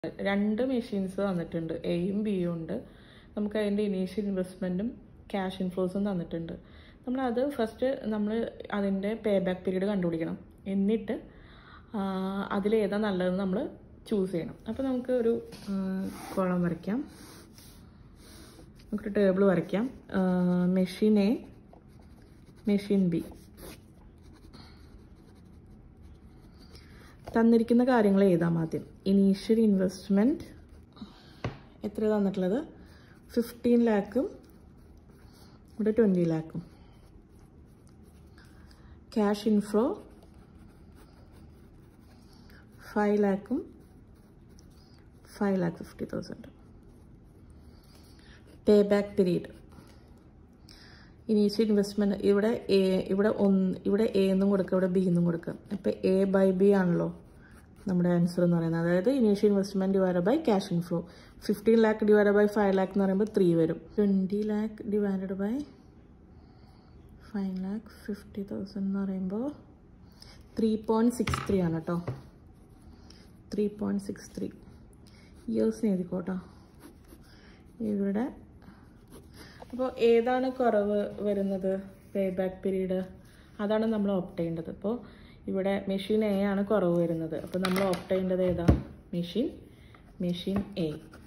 രണ്ട് മെഷീൻസ് തന്നിട്ടുണ്ട് എയും ബിയും ഉണ്ട് നമുക്ക് അതിൻ്റെ ഇനീഷ്യൽ ഇൻവെസ്റ്റ്മെൻറ്റും ക്യാഷ് ഇൻഫ്ലോസും തന്നിട്ടുണ്ട് നമ്മളത് ഫസ്റ്റ് നമ്മൾ അതിൻ്റെ പേ ബാക്ക് പീരീഡ് കണ്ടുപിടിക്കണം എന്നിട്ട് അതിലേതാ നല്ലതെന്ന് നമ്മൾ ചൂസ് ചെയ്യണം അപ്പോൾ നമുക്ക് ഒരു കോളം വരയ്ക്കാം നമുക്കൊരു ടേബിൾ വരയ്ക്കാം മെഷീൻ എ മെഷീൻ ബി തന്നിരിക്കുന്ന കാര്യങ്ങൾ എഴുതാം ആദ്യം ഇനീഷ്യൽ ഇൻവെസ്റ്റ്മെൻറ്റ് എത്ര തന്നിട്ടുള്ളത് ഫിഫ്റ്റീൻ ലാക്കും ഇവിടെ ട്വൻറ്റി ലാക്കും ക്യാഷ് ഇൻഫ്ലോ ഫൈവ് ലാക്കും five lakh fifty thousand pay back period initial investment ഇവിടെ എ ഇവിടെ ഒന്ന് ഇവിടെ എ എന്നും കൊടുക്കുക ഇവിടെ ബി എന്നും കൊടുക്കുക അപ്പോൾ എ ബൈ ബി ആണല്ലോ നമ്മുടെ ആൻസർ എന്ന് പറയുന്നത് അതായത് initial investment divide by cash inflow fifteen lakh divide by five lakh എന്ന് പറയുമ്പോൾ ത്രീ വരും twenty lakh divided by five lakh fifty thousand എന്ന് പറയുമ്പോൾ ത്രീ പോയിൻറ്റ് സിക്സ് ത്രീ ആണ് കേട്ടോ ത്രീ പോയിൻറ്റ് സിക്സ് ത്രീ ഇയേഴ്സിന് എഴുതിക്കോട്ടോ ഇവിടെ അപ്പോൾ ഏതാണ് കുറവ് വരുന്നത് പേ ബാക്ക് പീരീഡ് അതാണ് നമ്മൾ ഓപ്റ്റ് ചെയ്യേണ്ടത് അപ്പോൾ ഇവിടെ മെഷീൻ എ ആണ് കുറവ് വരുന്നത് അപ്പോൾ നമ്മൾ ഓപ്റ്റ് ചെയ്യേണ്ടത് ഏതാ മെഷീൻ മെഷീൻ എ